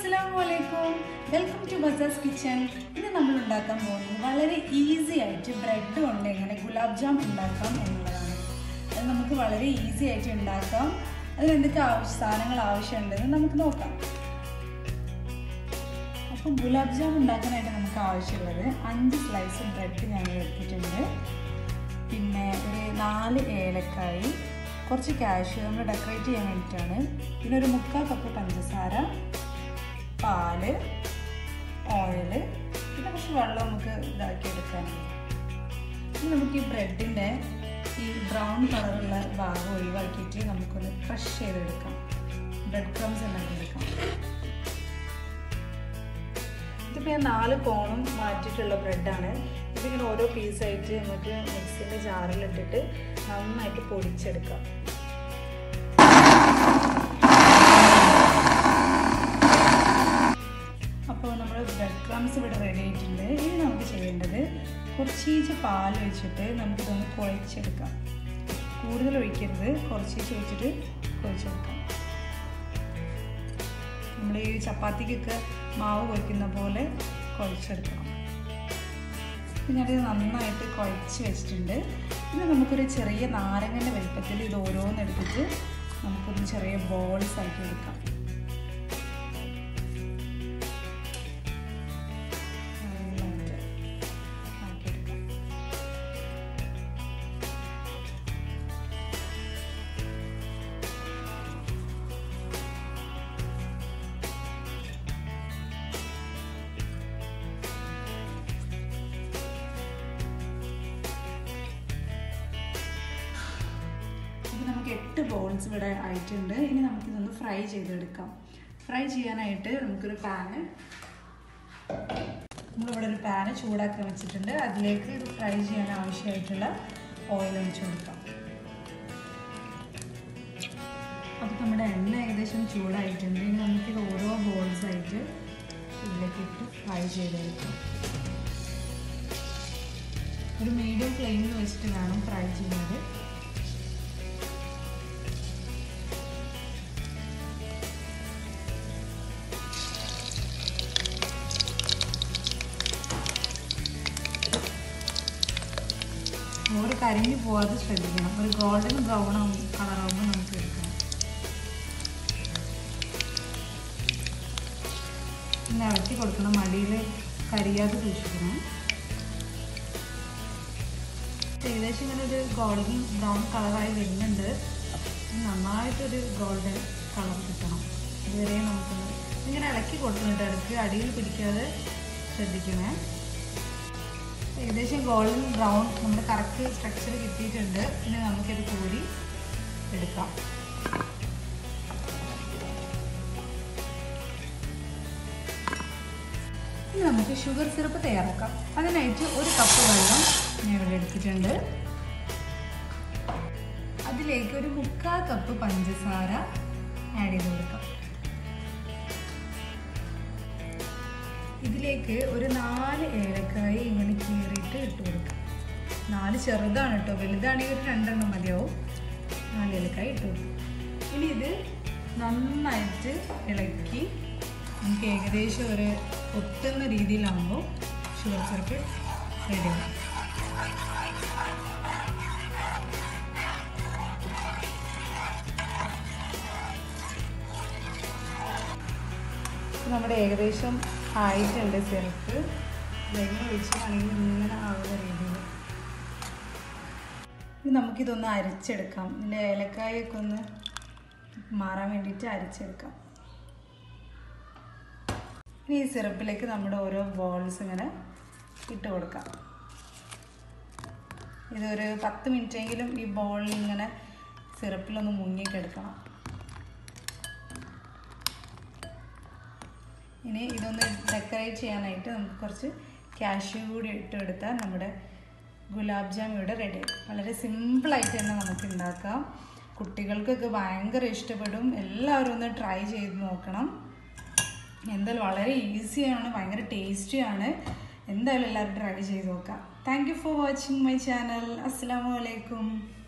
അസ്സലാമു അലൈക്കും welcome to ബസാസ് kitchen ഇന്ന് നമ്മൾ ഉണ്ടാക്കാൻ പോകുന്നത് വളരെ ഈസി ആയിട്ട് ബ്രെഡ് കൊണ്ട് എങ്ങനെ ഗുലാബ് ജാം ഉണ്ടാക്കാം എന്നുള്ളതാണ് അത് നമുക്ക് വളരെ ഈസി ആയിട്ട് ഉണ്ടാക്കാം അതിന് എന്തൊക്കെ ആവശ്യ സാധനങ്ങൾ ആവശ്യമുണ്ടെന്ന് നമുക്ക് നോക്കാം അപ്പോൾ ഗുലാബ് ജാം ഉണ്ടാക്കാനായിട്ട് നമുക്ക് ആവശ്യമുള്ളത് അഞ്ച് സ്ലൈസ് ബ്രെഡ് ഞങ്ങൾ എടുത്തിട്ടുണ്ട് പിന്നെ ഒരു നാല് ഏലക്കായി കുറച്ച് ക്യാഷ് നമ്മൾ ഡെക്കറേറ്റ് ചെയ്യാൻ വേണ്ടിയിട്ടാണ് പിന്നെ ഒരു മുക്കാൽ കപ്പ് പഞ്ചസാര പാല് ഓയില് പിന്നെ കുറച്ച് വെള്ളം നമുക്ക് ഇതാക്കി എടുക്കാനുണ്ട് ഇനി നമുക്ക് ഈ ബ്രെഡിൻ്റെ ഈ ബ്രൗൺ കളറുള്ള ഭാഗം ഒഴിവാക്കിയിട്ട് നമുക്കൊന്ന് ക്രഷ് ചെയ്തെടുക്കാം ബ്രെഡ് ക്രംസ് ഉണ്ടാക്കിയെടുക്കാം ഇതിപ്പോൾ ഞാൻ നാല് കോണും മാറ്റിയിട്ടുള്ള ബ്രെഡാണ് ഇതിങ്ങനെ ഓരോ പീസായിട്ട് നമുക്ക് മിക്സിൻ്റെ ജാറിലിട്ടിട്ട് നന്നായിട്ട് പൊടിച്ചെടുക്കാം അപ്പോൾ നമ്മൾ ബ്രെഡ് ക്രംസ് ഇവിടെ റെഡി ആയിട്ടുണ്ട് ഇനി നമുക്ക് ചെയ്യേണ്ടത് കുറച്ചീച്ച് പാൽ ഒഴിച്ചിട്ട് നമുക്കിതൊന്ന് കുഴച്ചെടുക്കാം കൂടുതൽ ഒഴിക്കരുത് കുറച്ചീച്ച് ഒഴിച്ചിട്ട് കുഴച്ചെടുക്കാം നമ്മൾ ഈ ചപ്പാത്തിക്കൊക്കെ മാവ് കുഴക്കുന്ന പോലെ കുഴച്ചെടുക്കണം ഞാനത് നന്നായിട്ട് കുഴച്ച് വെച്ചിട്ടുണ്ട് ഇനി നമുക്കൊരു ചെറിയ നാരങ്ങൻ്റെ വലുപ്പത്തിൽ ഇത് ഓരോന്നെടുത്തിട്ട് നമുക്കൊന്ന് ചെറിയ ബോൾസ് ആക്കി എടുക്കാം നന്നായിട്ട് ആക്കിയെടുക്കാം ഇത് നമുക്ക് എട്ട് ബോൾസ് ഇവിടെ ആയിട്ടുണ്ട് ഇനി നമുക്കിതൊന്ന് ഫ്രൈ ചെയ്തെടുക്കാം ഫ്രൈ ചെയ്യാനായിട്ട് നമുക്കൊരു പാന് നമ്മളിവിടെ ഒരു പാന് ചൂടാക്കാൻ വെച്ചിട്ടുണ്ട് അതിലേക്ക് ഇത് ഫ്രൈ ചെയ്യാൻ ആവശ്യമായിട്ടുള്ള ഓയിൽ ഒഴിച്ച് കൊടുക്കാം അപ്പോൾ നമ്മുടെ എണ്ണ ഏകദേശം ചൂടായിട്ടുണ്ട് ഇനി നമുക്കിത് ഓരോ ബോൾസ് ആയിട്ട് ഇതിലേക്ക് ഇട്ട് ഫ്രൈ ചെയ്തെടുക്കാം ഒരു മീഡിയം ഫ്ലെയിമിൽ വെച്ചിട്ട് വേണം ഫ്രൈ ചെയ്യുന്നത് ഒരു കരിഞ്ഞു പോവാതെ ശ്രദ്ധിക്കണം ഒരു ഗോൾഡൻ ബ്രൗൺ കളറാകുമ്പോൾ നമുക്ക് എടുക്കണം പിന്നെ ഇളക്കി കൊടുക്കണം മടിയിൽ കരിയാതെ സൂക്ഷിക്കണം ഏകദേശം ഇങ്ങനെ ഒരു ഗോൾഡൻ ബ്രൗൺ കളറായി വരുന്നുണ്ട് നന്നായിട്ടൊരു ഗോൾഡൻ കളർ കിട്ടണം ഇതുവരെ നമുക്ക് ഇങ്ങനെ ഇളക്കി കൊടുക്കുന്നുണ്ട് ഇടയ്ക്ക് അടിയിൽ പിടിക്കാതെ ശ്രദ്ധിക്കണേ ഏകദേശം ഗോൾഡൻ ബ്രൗൺ നമ്മുടെ കറക്റ്റ് സ്ട്രക്ചർ കിട്ടിയിട്ടുണ്ട് ഇനി നമുക്കിത് കൂടി എടുക്കാം ഇനി നമുക്ക് ഷുഗർ സിറപ്പ് തയ്യാറാക്കാം അതിനായിട്ട് ഒരു കപ്പ് വെള്ളം ഞാൻ ഇവിടെ എടുത്തിട്ടുണ്ട് അതിലേക്ക് ഒരു മുക്കാൽ കപ്പ് പഞ്ചസാര ആഡ് ചെയ്ത് കൊടുക്കാം ഇതിലേക്ക് ഒരു നാല് ഏലക്കായ ഇങ്ങനെ കീറിയിട്ട് ഇട്ട് കൊടുക്കാം നാല് ചെറുതാണ് കേട്ടോ വലുതാണെങ്കിൽ ഒരു രണ്ടെണ്ണം മതിയാവും നാല് ഏലക്കായ ഇട്ട് കൊടുക്കും ഇനി ഇത് നന്നായിട്ട് ഇളക്കി നമുക്ക് ഏകദേശം ഒരു ഒട്ടുന്ന രീതിയിലാകുമ്പോൾ ഷുഗർ സിറപ്പ് റെഡിയാവും നമ്മുടെ ഏകദേശം ആയിട്ടുണ്ട് സിറപ്പ് വെള്ളം ഒഴിച്ചാണെങ്കിൽ ഇങ്ങനെ ആവുന്ന രീതിയിൽ ഇനി നമുക്കിതൊന്ന് അരിച്ചെടുക്കാം ഇതിൻ്റെ ഏലക്കായൊക്കെ ഒന്ന് മാറാൻ വേണ്ടിയിട്ട് അരിച്ചെടുക്കാം ഇനി ഈ സിറപ്പിലേക്ക് നമ്മുടെ ഓരോ ബോൾസ് ഇങ്ങനെ ഇട്ട് കൊടുക്കാം ഇതൊരു പത്ത് മിനിറ്റെങ്കിലും ഈ ബോളിൽ ഇങ്ങനെ സിറപ്പിലൊന്ന് മുങ്ങിക്കെടുക്കണം ഇനി ഇതൊന്ന് ഡെക്കറേറ്റ് ചെയ്യാനായിട്ട് നമുക്ക് കുറച്ച് കാഷ്യൂ കൂടി ഇട്ട് എടുത്താൽ നമ്മുടെ ഗുലാബ് ജാം ഇവിടെ റെഡി വളരെ സിമ്പിളായിട്ട് തന്നെ നമുക്ക് ഉണ്ടാക്കാം കുട്ടികൾക്കൊക്കെ ഭയങ്കര ഇഷ്ടപ്പെടും എല്ലാവരും ഒന്ന് ട്രൈ ചെയ്ത് നോക്കണം എന്തായാലും വളരെ ഈസിയാണ് ഭയങ്കര ടേസ്റ്റിയാണ് എന്തായാലും എല്ലാവരും ട്രൈ ചെയ്ത് നോക്കാം thank you for watching my channel അസ്സാം വലൈക്കും